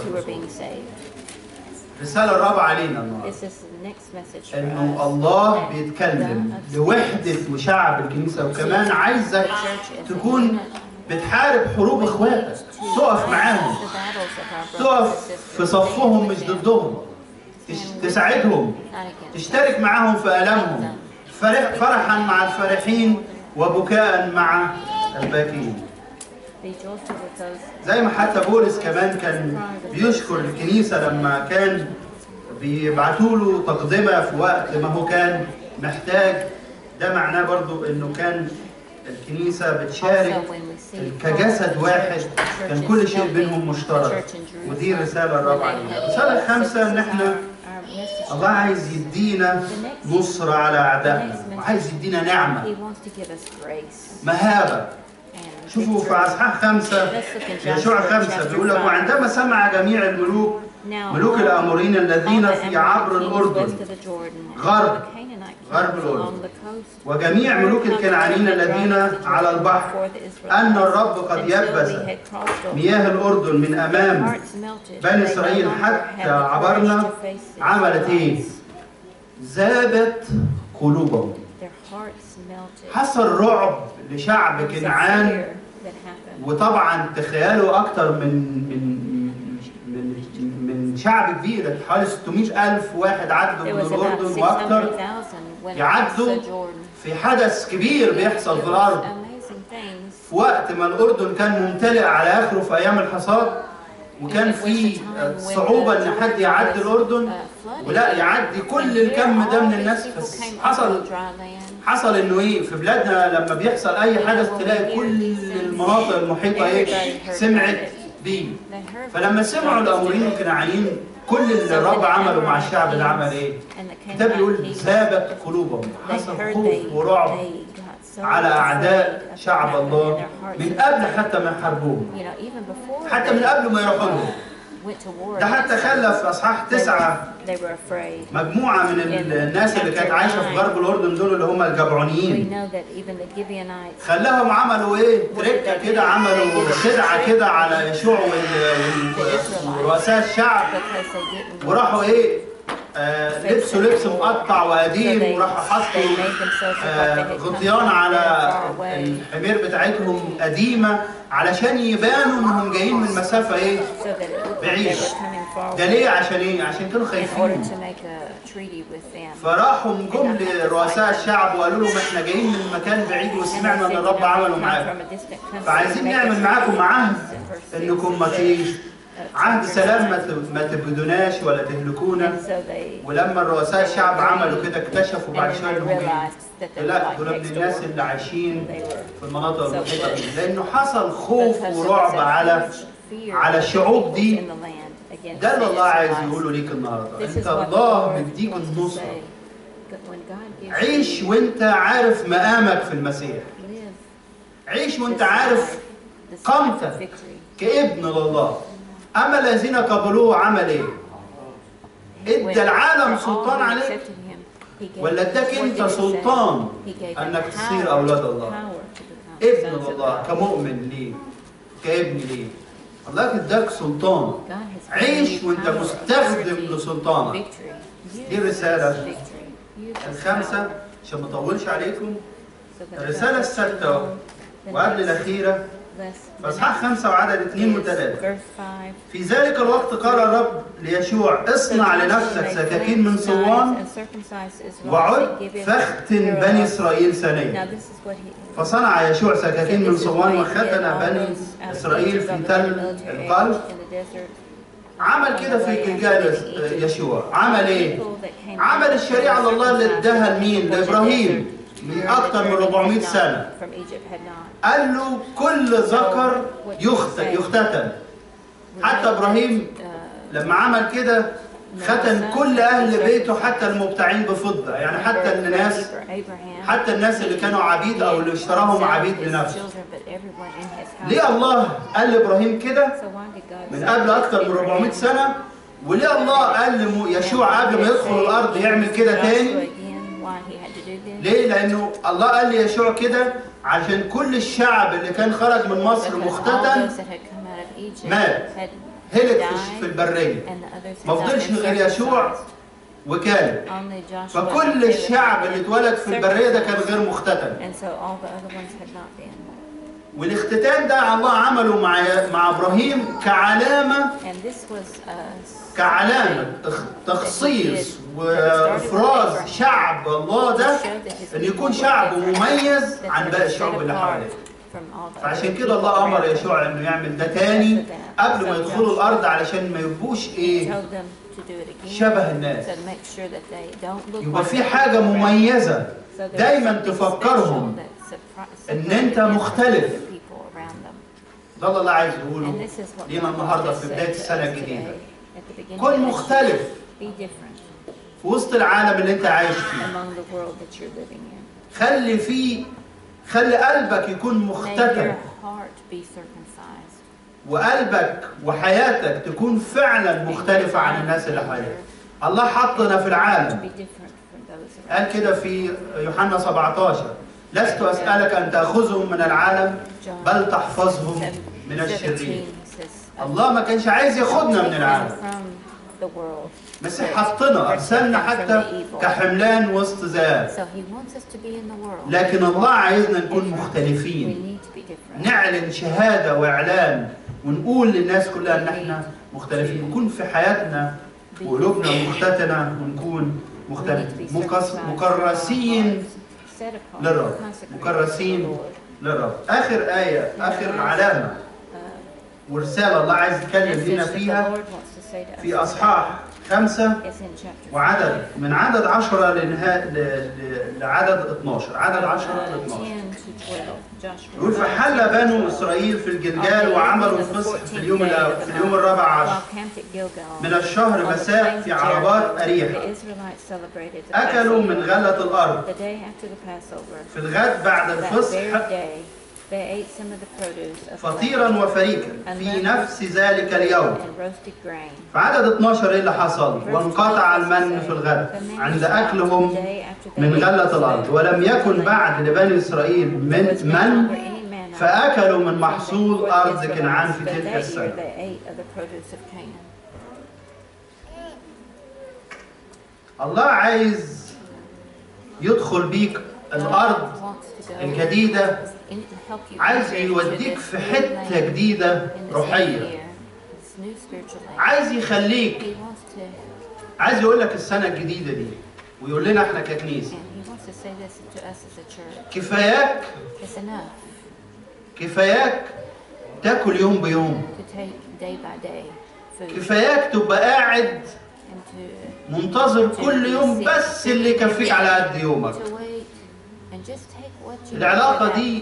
رسالة الرابعة علينا النهارده انه الله بيتكلم لوحدة وشعب الكنيسة وكمان عايزك تكون بتحارب حروب اخواتك تقف معاهم تقف في صفهم مش ضدهم تساعدهم تشترك معاهم في ألمهم فرحا مع الفرحين وبكاء مع الباكين زي ما حتى بولس كمان كان بيشكر الكنيسة لما كان بيبعتوا له تقدمة في وقت ما هو كان محتاج ده معناه برضو انه كان الكنيسة بتشارك كجسد واحد كان كل شيء بينهم مشترك ودي الرسالة الرابعة الرسالة الخامسة ان احنا الله عايز يدينا نصرة على أعدائنا وعايز يدينا نعمة مهابة شوفوا في أصحاح خمسة يشوع خمسة بيقول لك وعندما سمع جميع الملوك ملوك الأمورين الذين في عبر الأردن غرب غرب الأردن وجميع ملوك الكنعانيين الذين على البحر أن الرب قد يبس مياه الأردن من أمام بني إسرائيل حتى عبرنا عملت إيه؟ ذابت قلوبهم حصل رعب لشعب كنعان وطبعا تخيلوا أكثر من من من شعب كبير حوالي 600 ألف واحد عدوا من الأردن وأكثر يعدوا في حدث كبير بيحصل في الأرض في وقت ما الأردن كان ممتلئ على آخره في أيام الحصاد وكان في صعوبة إن حد يعدي الأردن ولا يعدي كل الكم ده من الناس بس حصل حصل إنه إيه في بلادنا لما بيحصل أي حدث تلاقي كل المناطق المحيطة إيه سمعت بيه فلما سمعوا الأمورين الكنعانيين كل اللي الرب عمله مع الشعب ده عمل ايه؟ الكتاب بيقول ثابت قلوبهم حصل خوف ورعب على اعداء شعب الله من قبل حتى ما يحاربوهم حتى من قبل ما يروحوا لهم ده حتى خلى في اصحاح تسعه مجموعه من الناس اللي كانت عايشه في غرب الاردن دول اللي هم الجبعونيين خلاهم عملوا ايه؟ تركه كده عملوا خدعه كده على يشوع ورؤساء الشعب وراحوا ايه؟ آه لبسوا لبس مقطع وقديم وراحوا حطوا آه غطيان على الحمير بتاعتهم قديمه علشان يبانوا انهم جايين من مسافه ايه؟ بعيده. ده ليه؟ عشان ايه؟ عشان كانوا خايفين. فراحوا جم لرؤساء الشعب وقالوا لهم احنا جايين من مكان بعيد وسمعنا ان الرب عمله معاكم. فعايزين نعمل معاكم عهد انكم ما فيش عهد سلام ما تبدوناش ولا تهلكونا ولما الرؤساء الشعب عملوا كده اكتشفوا بعد شويه انهم لا دول من الناس اللي عايشين في المناطق المحيطه لانه حصل خوف ورعب على على الشعوب دي ده اللي الله عايز يقوله ليك النهارده انت الله مديك النصره عيش وانت عارف مقامك في المسيح عيش وانت عارف قامتك كابن لله أما الذين قبلوه عمل إيه؟ إدى العالم سلطان عليك ولا اداك أنت سلطان أنك تصير أولاد الله ابن الله كمؤمن ليه كابن ليه الله اداك سلطان عيش وانت مستخدم لسلطانك دي الرسالة الخامسة عشان ما اطولش عليكم الرسالة السادسة وقبل الأخيرة فاصحاح خمسة وعدد اثنين وثلاثة في ذلك الوقت قال الرب ليشوع اصنع لنفسك سكاكين من صوان وعد فاختن بني إسرائيل ثانيا فصنع يشوع سكاكين من صوان وختن بني إسرائيل في تل القلب عمل كده في جلجال يشوع عمل ايه؟ عمل الشريعة لله اللي اداها لمين؟ لإبراهيم من أكثر من 400 سنة قال له كل ذكر يختتن حتى إبراهيم لما عمل كده ختن كل أهل بيته حتى المبتاعين بفضة يعني حتى الناس حتى الناس اللي كانوا عبيد أو اللي اشتراهم عبيد لنفسه ليه الله قال لإبراهيم كده من قبل أكثر من 400 سنة وليه الله قال ليشوع قبل ما يدخل الأرض يعمل كده تاني ليه؟ لأنه الله قال ليشوع كده عشان كل الشعب اللي كان خرج من مصر مختتن مات هلك في البرية ما فضلش غير يشوع وكان فكل الشعب اللي اتولد في البرية ده كان غير مختتن والاختتان ده الله عمله مع مع ابراهيم كعلامه كعلامه تخصيص وافراز شعب الله ده ان يكون شعب مميز عن باقي الشعوب اللي حواليه فعشان كده الله امر يشوع انه يعمل ده تاني قبل ما يدخلوا الارض علشان ما يبقوش ايه شبه الناس يبقى في حاجه مميزه دايما تفكرهم ان انت مختلف ده اللي الله عايز يقوله لينا النهارده في بدايه السنه الجديده كن مختلف في وسط العالم اللي انت عايش فيه خلي فيه خلي قلبك يكون مختتم وقلبك وحياتك تكون فعلا مختلفة عن الناس اللي حواليك الله حطنا في العالم قال كده في يوحنا 17 لست أسألك أن تأخذهم من العالم بل تحفظهم من الشرير الله ما كانش عايز ياخدنا من العالم مسيح حطنا أرسلنا حتى كحملان وسط ذات لكن الله عايزنا نكون مختلفين نعلن شهادة وإعلان ونقول للناس كلها ان احنا مختلفين نكون في حياتنا وقلوبنا مختتنه ونكون مختلفين مكرسين للرب مكرسين للرب اخر ايه اخر علامه ورساله الله عايز يتكلم لنا فيها في اصحاح خمسة وعدد من عدد عشرة لنهاية لعدد 12 عدد عشرة ل 12 يقول فحل بنو إسرائيل في الجلجال وعملوا الفصح في اليوم في اليوم الرابع عشر من الشهر مساء في عربات أريحة أكلوا من غلة الأرض في الغد بعد الفصح فطيرا وفريكا في نفس ذلك اليوم في عدد 12 ايه اللي حصل وانقطع المن في الغد عند اكلهم من غلة الارض ولم يكن بعد لبني اسرائيل من من فاكلوا من محصول ارض كنعان في تلك السنه الله عايز يدخل بيك الارض الجديده عايز يوديك في حتة جديدة روحية عايز يخليك عايز يقول لك السنة الجديدة دي ويقول لنا احنا ككنيسة كفاياك كفاياك تاكل يوم بيوم كفاياك تبقى قاعد منتظر كل يوم بس اللي يكفيك على قد يومك العلاقة دي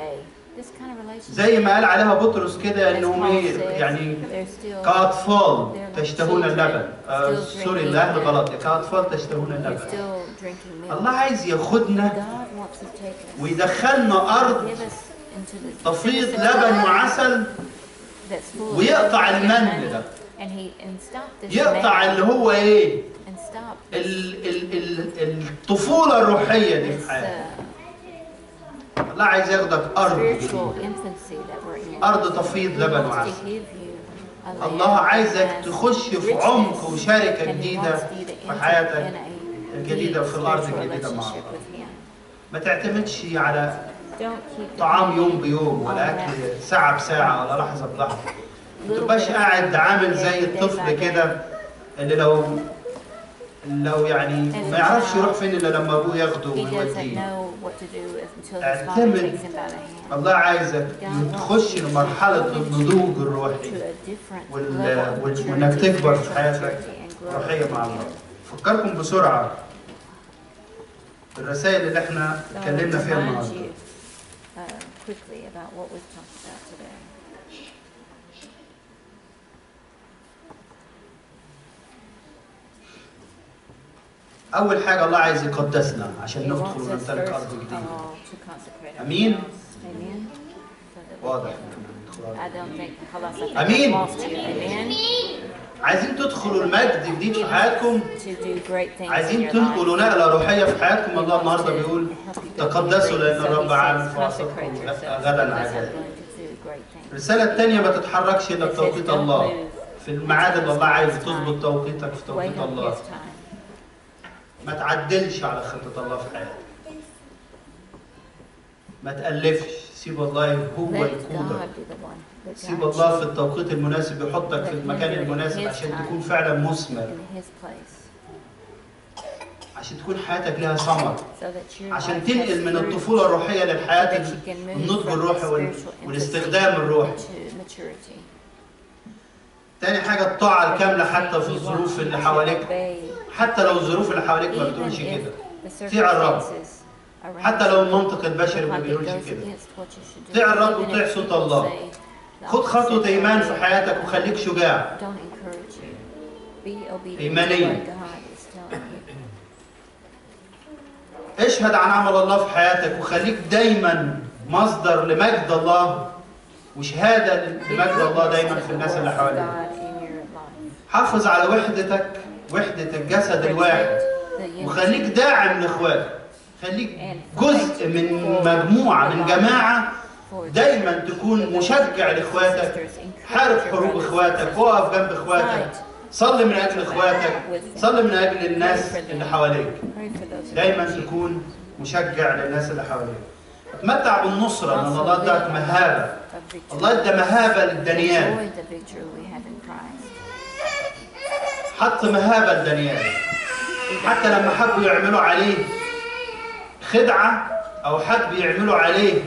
زي ما قال عليها بطرس كده انهم ايه يعني كاطفال تشتهون اللبن آه سوري الاهل غلط كاطفال تشتهون اللبن الله عايز ياخدنا ويدخلنا ارض تفيض لبن وعسل ويقطع المن ده يقطع اللي هو ايه ال ال ال الطفوله الروحيه دي في حياتك الله عايز ياخدك أرض أرض تفيض لبن وعسل الله عايزك تخش في عمق وشركة جديدة في حياتك الجديدة في الأرض الجديدة مع الله ما تعتمدش على طعام يوم بيوم ولا أكل ساعة بساعة ولا لحظة بلحظة ما تبقاش قاعد عامل زي الطفل كده اللي لو لو يعني ما يعرفش يروح فين الا لما ابوه ياخده ويوديه اعتمد الله عايزك تخش لمرحله النضوج الروحي وانك تكبر في حياتك روحيه مع الله فكركم بسرعه الرسائل اللي احنا اتكلمنا فيها النهارده أول حاجة الله عايز يقدسنا عشان ندخل ونمتلك أرض جديدة. أمين؟ واضح. أمين؟ عايزين تدخلوا المجد جديد في حياتكم عايزين تنقلوا نقلة روحية في حياتكم الله النهارده بيقول تقدسوا لأن الرب عامل في وسطكم غدا عجائب الرسالة الثانية ما تتحركش إلا بتوقيت الله في الميعاد اللي الله عايز تظبط توقيتك في توقيت الله ما تعدلش على خطة الله في حياتك ما تألفش سيب الله هو يقودك سيب الله في التوقيت المناسب يحطك في المكان المناسب عشان تكون فعلا مثمر عشان تكون حياتك لها ثمر عشان تنقل من الطفولة الروحية للحياة النضج الروحي والاستخدام الروحي تاني حاجة الطاعة الكاملة حتى في الظروف اللي حواليك حتى لو الظروف اللي حواليك ما بتقولش كده طيع الرب حتى لو المنطق البشري ما بيقولش كده طيع الرب وطيع صوت الله خد خطوة إيمان في حياتك وخليك شجاع إيمانيا اشهد عن عمل الله في حياتك وخليك دايما مصدر لمجد الله وشهادة لمجد الله دايما في الناس اللي حواليك حافظ على وحدتك وحدة الجسد الواحد وخليك داعم لاخواتك خليك جزء من مجموعة من جماعة دايما تكون مشجع لاخواتك حارب حروب اخواتك وقف جنب اخواتك صلي من اجل اخواتك صلي من اجل الناس اللي حواليك دايما تكون مشجع للناس اللي حواليك اتمتع بالنصرة لأن الله اداك مهابة الله ادى مهابة للدانيال حط مهابة لدانيال حتى لما حبوا يعملوا عليه خدعة أو حبوا يعملوا عليه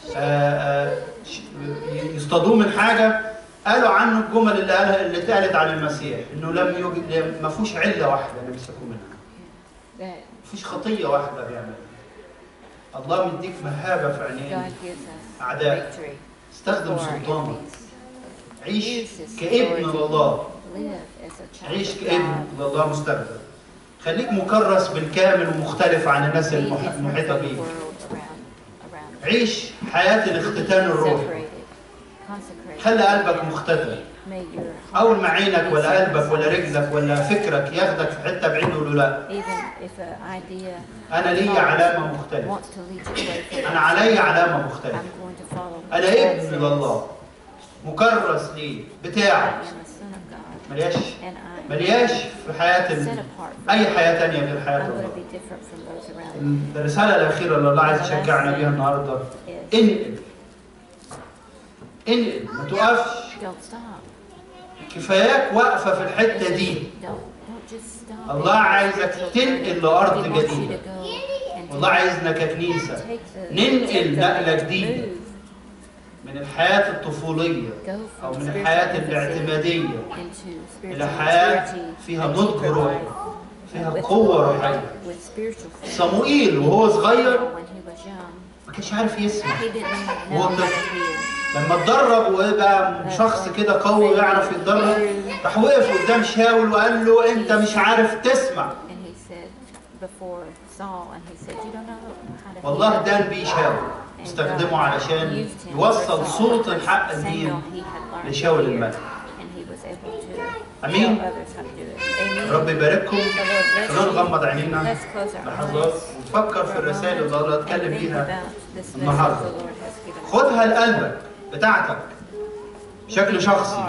يصطادوه من حاجة قالوا عنه الجمل اللي قالها اللي اتقالت عن المسيح انه لم يوجد ما فيهوش عله واحده نمسكوا منها. ما فيش خطيه واحده بيعملها. الله مديك مهابه في عينين اعدائك. استخدم سلطانك. عيش كابن لله. عيش كابن لله مستقبل. خليك مكرس بالكامل ومختلف عن الناس المحيطه بيك. عيش حياه الاختتان الروحي. خلي قلبك مختتم اول ما عينك ولا قلبك ولا رجلك ولا فكرك ياخدك في حته بعيد له لا انا لي علامه مختلفه انا علي علامه مختلفه انا ابن لله مكرس ليه بتاعه ملياش ملياش في حياه اي حياه ثانيه غير حياه الله الرساله الاخيره اللي الله عايز يشجعنا بيها النهارده انقل انقل ما توقفش كفاياك واقفه في الحته دي الله عايزك تنقل لارض جديده والله عايزنا ككنيسه ننقل نقله جديده من الحياه الطفوليه او من الحياه الاعتماديه الى حياه فيها نضج روحي فيها قوه روحيه صموئيل وهو صغير ما كانش عارف يسمع هو لما اتدرب وبقى شخص كده قوي ويعرف يتدرب راح وقف قدام شاول وقال له انت مش عارف تسمع والله دان بيه شاول استخدمه علشان يوصل صوت الحق الدين لشاول الملك امين رب يبارككم خلونا نغمض عينينا لحظات ونفكر في الرسائل اللي الله اتكلم بيها النهارده خدها لقلبك بتاعتك بشكل شخصي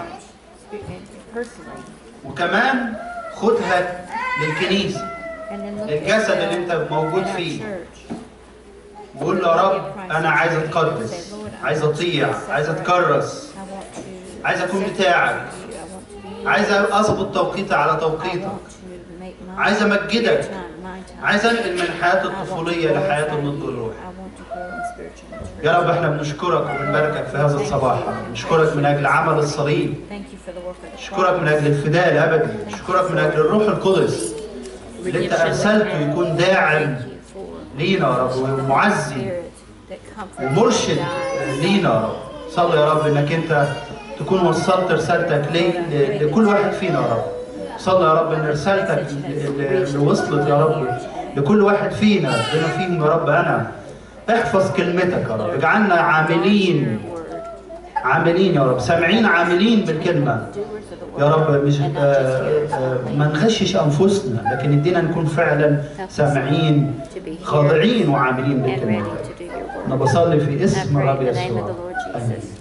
وكمان خدها للكنيسة للجسد اللي انت موجود فيه وقول له يا رب انا عايز اتقدس عايز اطيع عايز اتكرس عايز اكون بتاعك عايز اظبط توقيتي على توقيتك عايز امجدك عايز انقل من الحياه الطفوليه لحياه النضج الروحي يا رب احنا بنشكرك وبنباركك في هذا الصباح نشكرك من اجل عمل الصليب نشكرك من اجل الفداء الابدي نشكرك من اجل الروح القدس اللي انت ارسلته يكون داعم لينا يا رب ومعزي ومرشد لينا يا رب صلي يا رب انك انت تكون وصلت رسالتك لي لكل واحد فينا يا رب صلي يا رب ان رسالتك اللي وصلت يا رب لكل واحد فينا بما فيهم يا رب انا احفظ كلمتك يا رب اجعلنا عاملين عاملين يا رب سامعين عاملين بالكلمة يا رب مش آه، آه، ما نغشش أنفسنا لكن ادينا نكون فعلا سامعين خاضعين وعاملين بالكلمة أنا بصلي في اسم الرب يسوع آمين